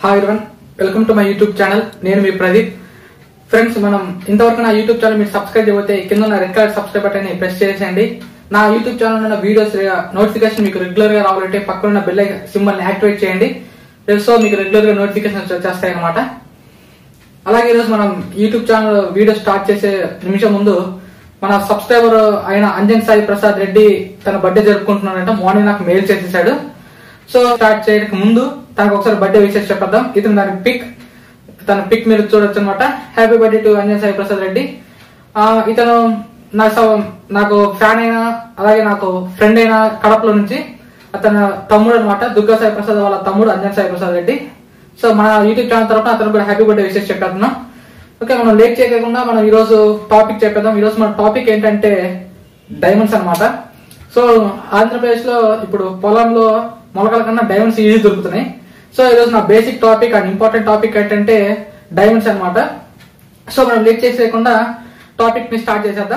hi everyone welcome to my YouTube channel నేను మీ Pradeep friends మనం ఇంతవరకు నా యూట్యూబ్ ఛానల్ మీరు సబ్స్క్రైబ్ చేయకపోతే కింద ఉన్న red colour subscribe button press చేసేయండి నా యూట్యూబ్ ఛానల్ ఉన్న వీడియోస్ నోటిఫికేషన్ మీకు రెగ్యులర్ గా రావాలంటే పక్కన ఉన్న బెల్ సింబల్ ని యాక్టివేట్ చేయండి సో మీకు రెగ్యులర్ గా నోటిఫికేషన్స్ వచ్చేస్తాయి అనమాట అలాగే ఈరోజు మనం యూట్యూబ్ ఛానల్ వీడియో స్టార్ట్ చేసే నిమిషం ముందు మన సబ్స్క్రైబర్ అయిన అంజన్ సాయి ప్రసాద్ రెడ్డి తన బర్త్డే జరుపుకుంటున్నాడంట మార్నింగ్ నాకు మెయిల్ చేసేసాడు సో స్టార్ట్ చేయడానికి ముందు తనకు ఒకసారి బర్త్డే విషయం చెప్పేద్దాం ఇతను దాని పిక్ తన పిక్ మీరు చూడొచ్చు అనమాట happy birthday to Anjan Sai Prasad Reddy ఆ, ఇతను నా స- నాకు ఫ్యాన్ అయినా అలాగే నాకు ఫ్రెండ్ అయిన కడపలో నుంచి అతను తమ్ముడు అనమాట దుర్గా సాయి ప్రసాద్ వాళ్ళ తమ్ముడు అంజన్ సాయి ప్రసాద్ రెడ్డి సో మన యూట్యూబ్ ఛానల్ తరఫున అతను కూడా హ్యాపీ బర్త్డే విషయం చెప్పేస్తున్నాం ఓకే మనం లేట్ చేయకుండా మనం ఈ రోజు టాపిక్ చెప్పేద్దాం ఈ రోజు మన టాపిక్ ఏంటంటే డైమండ్స్ అన్నమాట సో ఆంధ్రప్రదేశ్ లో ఇప్పుడు పొలంలో మొలకల కన్నా డైమండ్స్ ఈజీ దొరుకుతున్నాయి సో ఈ రోజు నా basic topic and important topic ఏంటంటే డైమండ్స్ అన్నమాట సో మనం లేట్ చేసేయకుండా టాపిక్ ని స్టార్ట్ చేసేద్దాం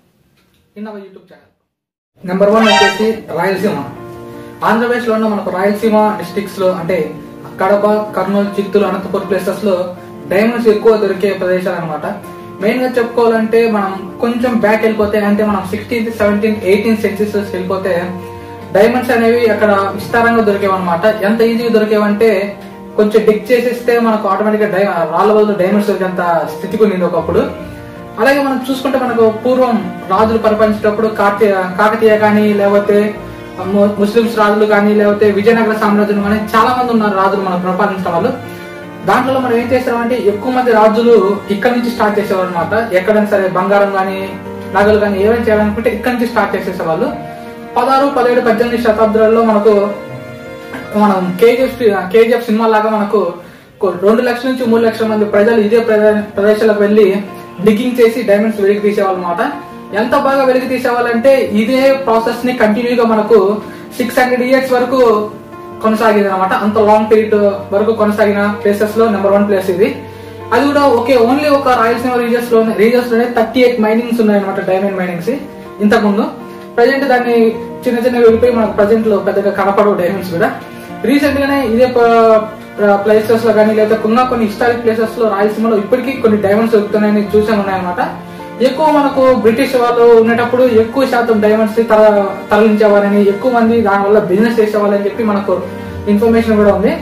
in our YouTube channel number one వచ్చేసి రాయలసీమ ఆంధ్రప్రదేశ్ లో ఉన్న మనకు రాయలసీమ డిస్ట్రిక్ట్స్ లో అంటే కడప కర్నూలు చిత్తూరు అనంతపురం ప్లేసెస్ లో డైమండ్స్ ఎక్కువ దొరికే ప్రదేశాలు అనమాట మెయిన్ గా చెప్పుకోవాలంటే మనం కొంచెం బ్యాక్ వెళ్ళిపోతే అంటే మనం సిక్స్టీన్త్ సెవెంటీన్త్ ఎయిటీన్త్ సెంచరీస్ వెళ్ళిపోతే డైమండ్స్ అనేవి అక్కడ విస్తారంగా దొరికేవన్నమాట ఎంత ఈజీగా దొరికేవంటే కొంచెం డిక్ చేసేస్తే మనకు ఆటోమేటిక్ గా డై రాళ్ళ బదులు డైమండ్స్ దొరికేంత స్థితికి ఉంది ఒకప్పుడు అలాగే మనం చూసుకుంటే మనకు పూర్వం రాజులు పరిపాలించేటప్పుడు కాకతీయ కాకతీయ కానీ లేకపోతే ము- ముస్లిమ్స్ రాజులు కానీ లేకపోతే విజయనగర సామ్రాజ్యం కానీ చాలా మంది ఉన్నారు రాజులు మనం పరిపాలించిన వాళ్ళు దాంట్లో మనం ఏం చేస్తామంటే ఎక్కువ మంది రాజులు ఇక్కడ నుంచి స్టార్ట్ చేసేవారు అనమాట ఎక్కడైనా సరే బంగారం కానీ నగలు కానీ ఏమైనా చేయాలనుకుంటే ఇక్కడ నుంచి స్టార్ట్ చేసేసేవాళ్ళు పదహారు పదిహేడు పద్దెనిమిది శతాబ్దాలలో మనకు మనం కేజీఎఫ్ కేజీఎఫ్ సినిమా లాగా మనకు కొ- రెండు లక్షల నుంచి మూడు లక్షల మంది ప్రజలు ఇదే ప్రదే- ప్రదేశాలకు వెళ్ళి డిగ్గింగ్ చేసి డైమండ్స్ వెలికి తీసేవాళ్ళు అనమాట ఎంత బాగా వెలికి తీసేవాళ్ళంటే ఇదే ప్రాసెస్ ని కంటిన్యూగా మనకు సిక్స్ హండ్రెడ్ ఇయర్స్ వరకు కొనసాగింది అనమాట అంత లాంగ్ పీరియడ్ వరకు కొనసాగిన ప్లేసెస్ లో నెంబర్ వన్ ప్లేస్ ఇది అది కూడా ఓకే ఓన్లీ ఒక రాయలసీమ రీజన్స్ లో రీజన్స్ లోనే థర్టీ ఎయిట్ మైనింగ్స్ ఉన్నాయన్నమాట డైమండ్ మైనింగ్స్ ఇంతకు ముందు ప్రజెంట్ దాన్ని చిన్న చిన్న వెళ్ళిపోయి మనకు ప్రజెంట్ లో పెద్దగా కనపడవు డైమండ్స్ కూడా రీసెంట్ గానే ఇదే ప్లేసెస్ లో కానీ లేదా ఇంకా కొన్ని హిస్టారిక్ ప్లేసెస్ లో రాయలసీమలో ఇప్పటికీ కొన్ని డైమండ్స్ దొరుకుతున్నాయని చూసాను ఉన్నాయన్నమాట ఎక్కువ మనకు బ్రిటిష్ వాళ్ళు ఉండేటప్పుడు ఎక్కువ శాతం డైమండ్స్ తర తరలించేవారని ఎక్కువ మంది దానివల్ల బిజినెస్ చేసేవాళ్ళని చెప్పి మనకు ఇన్ఫర్మేషన్ కూడా ఉంది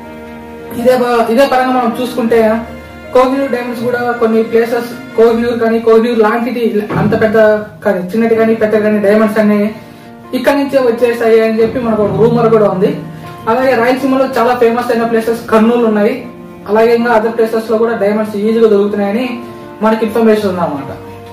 ఇదే బ- ఇదే పరంగా మనం చూసుకుంటే కోహినూర్ డైమండ్స్ కూడా కొన్ని ప్లేసెస్ కోహినూర్ కానీ కోహినూర్ లాంటిది అంత పెద్ద కానీ చిన్నది కానీ పెద్ద కానీ డైమండ్స్ అన్ని ఇక్కడ నుంచే వచ్చేసాయి అని చెప్పి మనకు ఒక రూమర్ కూడా ఉంది అలాగే రాయలసీమలో చాలా ఫేమస్ అయిన ప్లేసెస్ కర్నూలు ఉన్నాయి అలాగే ఇంకా అదర్ ప్లేసెస్ లో కూడా డైమండ్స్ ఈజీగా దొరుకుతున్నాయని మనకి ఇన్ఫర్మేషన్ ఉందన్నమాట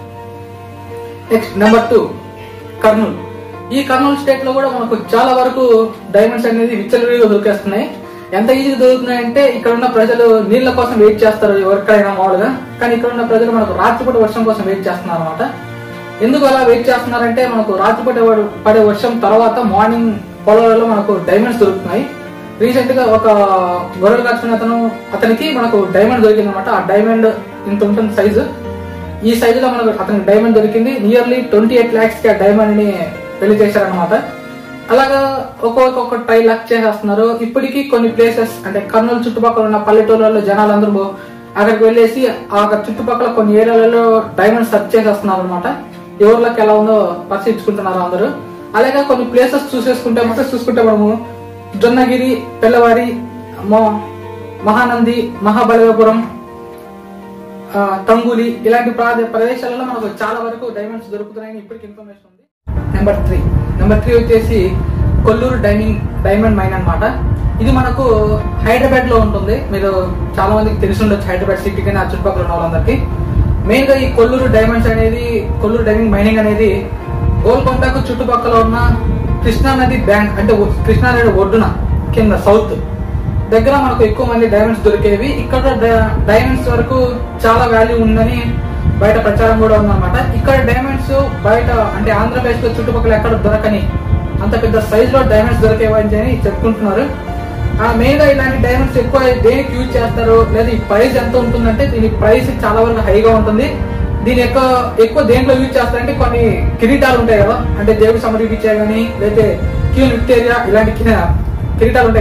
నెక్స్ట్ నెంబర్ టూ కర్నూలు ఈ కర్నూలు స్టేట్ లో కూడా మనకు చాలా వరకు డైమండ్స్ అనేది విచ్చలవిడిగా దొరికేస్తున్నాయి ఎంత ఈజీగా దొరుకుతున్నాయంటే ఇక్కడ ఉన్న ప్రజలు నీళ్ల కోసం వెయిట్ చేస్తారు ఎవరికైనా మామూలుగా కానీ ఇక్కడ ఉన్న ప్రజలు మనకు రాత్రిపూట వర్షం కోసం వెయిట్ చేస్తున్నారు అనమాట ఎందుకు అలా వెయిట్ చేస్తున్నారంటే మనకు రాత్రిపూట పడే- పడే వర్షం తర్వాత మార్నింగ్ పొలాలలో మనకు డైమండ్స్ దొరుకుతున్నాయి రీసెంట్ గా ఒక గొర్రెలు కాచుకునే అతను అతనికి మనకు డైమండ్ దొరికింది అనమాట ఆ డైమండ్ ఇంత ఉంటుంది సైజు ఈ సైజులో మనకు అతనికి డైమండ్ దొరికింది నియర్లీ ట్వంటీ ఎయిట్ ల్యాక్స్ కి ఆ డైమండ్ ని పెళ్లి చేశారనమాట అలాగా ఒక్కొక్క ట్రై లక్ చేసేస్తున్నారు ఇప్పటికీ కొన్ని ప్లేసెస్ అంటే కర్నూలు చుట్టుపక్కల ఉన్న పల్లెటూళ్ళలో జనాలందరూ అక్కడికి వెళ్ళేసి ఆ చుట్టుపక్కల కొన్ని ఏరియాలలో డైమండ్ సెర్చ్ చేసేస్తున్నారు అనమాట ఎవరిలోకి ఎలా ఉందో పరిశీలించుకుంటున్నారు అందరూ అలాగే కొన్ని ప్లేసెస్ చూసేసుకుంటే మొత్తం చూసుకుంటే మనము జొన్నగిరి పెల్లవారి మొ- మహానంది మహాబలిపురం ఆ, తంగులి ఇలాంటి ప్రాద- ప్రదేశాలలో మనకు చాలా వరకు డైమండ్స్ దొరుకుతున్నాయని ఇప్పటికి ఇన్ఫర్మేషన్ ఉంది నెంబర్ త్రీ నెంబర్ త్రీ వచ్చేసి కొల్లూరు డైమింగ్ డైమండ్ మైన్ అన్నమాట ఇది మనకు హైదరాబాద్ లో ఉంటుంది మీరు చాలా మందికి తెలిసి ఉండొచ్చు హైదరాబాద్ సిటీ కానీ ఆ చుట్టుపక్కల ఉన్న వాళ్ళందరికీ మెయిన్ గా ఈ కొల్లూరు డైమండ్స్ అనేది కొల్లూరు డైమండ్ మైనింగ్ అనేది గోల్కొండకు చుట్టుపక్కల ఉన్న కృష్ణా నది బ్యాంక్ అంటే ఒ- కృష్ణా నది ఒడ్డున కింద సౌత్ దగ్గర మనకు ఎక్కువ మంది డైమండ్స్ దొరికేవి ఇక్కడ డ- డైమండ్స్ వరకు చాలా వాల్యూ ఉందని బయట ప్రచారం కూడా ఉందన్నమాట ఇక్కడ డైమండ్స్ బయట అంటే ఆంధ్రప్రదేశ్ లో చుట్టుపక్కల ఎక్కడ దొరకని అంత పెద్ద సైజ్ లో డైమండ్స్ దొరికేవని అని చెప్పుకుంటున్నారు ఆ మెయిన్ గా ఇలాంటి డైమండ్స్ ఎక్కువ దేనికి యూజ్ చేస్తారు లేదా ఈ ప్రైస్ ఎంత ఉంటుందంటే దీని ప్రైస్ చాలా వరకు హైగా ఉంటుంది దీని ఎక్కువ ఎక్కువ దేంట్లో యూజ్ చేస్తారంటే కొన్ని కిరీటాలు ఉంటాయి కదా అంటే దేవుడు సమర్పించే కానీ లేకపోతే క్యూన్ విక్టోరియా ఇలాంటి కి- కిరీటాలు ఉంటాయి కదా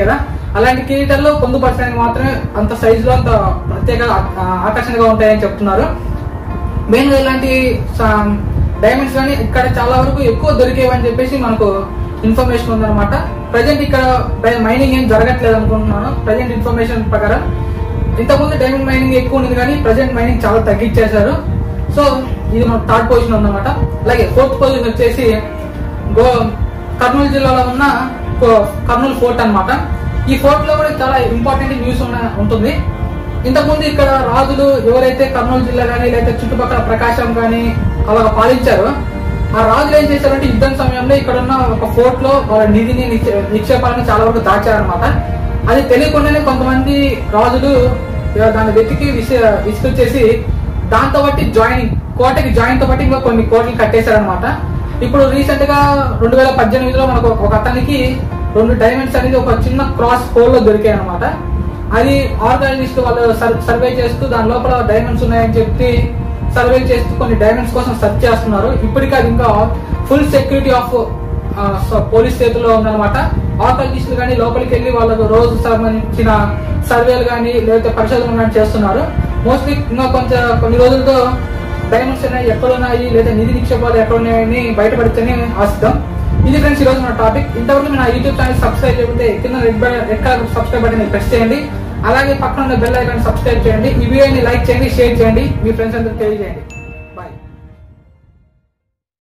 అలాంటి కిరీటాల్లో పొందుపరచడానికి మాత్రమే అంత సైజులో అంత ప్రత్యేక ఆ, ఆకర్షణగా ఉంటాయని చెప్తున్నారు మెయిన్ గా ఇలాంటి డైమండ్స్ కానీ ఇక్కడ చాలా వరకు ఎక్కువ దొరికేవని చెప్పేసి మనకు ఇన్ఫర్మేషన్ ఉందన్నమాట ప్రజెంట్ ఇక్కడ మైనింగ్ ఏం జరగట్లేదు అనుకుంటున్నాను ప్రజెంట్ ఇన్ఫర్మేషన్ ప్రకారం ఇంతకుముందు డైమండ్ మైనింగ్ ఎక్కువ ఉంది కానీ ప్రజెంట్ మైనింగ్ చాలా తగ్గించేశారు సో ఇది మన థర్డ్ పొజిషన్ ఉందన్నమాట అలాగే ఫోర్త్ పొజిషన్ వచ్చేసి గో కర్నూలు జిల్లాలో ఉన్న కో- కర్నూలు ఫోర్ట్ అన్నమాట ఈ ఫోర్ట్ లో కూడా చాలా ఇంపార్టెంట్ న్యూస్ ఉన్న ఉంటుంది ఇంతకుముందు ఇక్కడ రాజులు ఎవరైతే కర్నూలు జిల్లా కానీ లేకపోతే చుట్టుపక్కల ప్రకాశం కానీ అలా పాలించారో ఆ రాజులు ఏం చేశారంటే యుద్ధం సమయంలో ఇక్కడ ఉన్న ఒక ఫోర్ట్ లో వాళ్ళ నిధిని నిక్షే- నిక్షేపాలను చాలా వరకు దాచారనమాట అది తెలియకుండానే కొంతమంది రాజులు ఇక దాన్ని వెతికి విసి విసుకొచ్చేసి దాంతో బట్టి జాయినింగ్ కోటకి జాయిన్ తో బట్టి ఇంకా కొన్ని కోటలు కట్టేశారనమాట ఇప్పుడు రీసెంట్ గా రెండు వేల పద్దెనిమిదిలో మనకు ఒక- ఒక అతనికి రెండు డైమండ్స్ అనేది ఒక చిన్న క్రాస్ హోల్ లో దొరికాయి అనమాట అది ఆర్గానిస్ట్ వాళ్ళు సర్- సర్వే చేస్తూ దాని లోపల డైమండ్స్ ఉన్నాయని చెప్పి సర్వే చేస్తూ కొన్ని డైమండ్స్ కోసం సెర్చ్ చేస్తున్నారు ఇప్పటికీ అది ఇంకా ఫుల్ సెక్యూరిటీ ఆఫ్ పోలీస్ చేతుల్లో ఉందన్నమాట ఆర్కాలజిస్టులు కానీ లోపలికి వెళ్ళి వాళ్ళకు రోజు సంబంధించిన సర్వేలు కానీ లేకపోతే పరిశోధనలు కానీ చేస్తున్నారు మోస్ట్లీ ఇంకా కొంచెం కొన్ని రోజులతో డైమండ్స్ అనేవి ఎక్కడ ఉన్నాయి లేదా నిధి నిక్షేపాలు ఎక్కడ ఉన్నాయని బయటపడితేనే ఆశిద్దాం ఇది ఫ్రెండ్స్ ఈ రోజు మన టాపిక్ ఇంతవరకు మీరు నా యూట్యూబ్ ఛానల్ సబ్స్క్రైబ్ చేయకపోతే కింద red button red colour subscribe button press చేయండి అలాగే పక్కన ఉన్న బెల్ ఐకాన్ సబ్స్క్రైబ్ చేయండి ఈ వీడియోని లైక్ చేయండి షేర్ చేయండి మీ ఫ్రెండ్స్ అందరికి తెలియజేయండి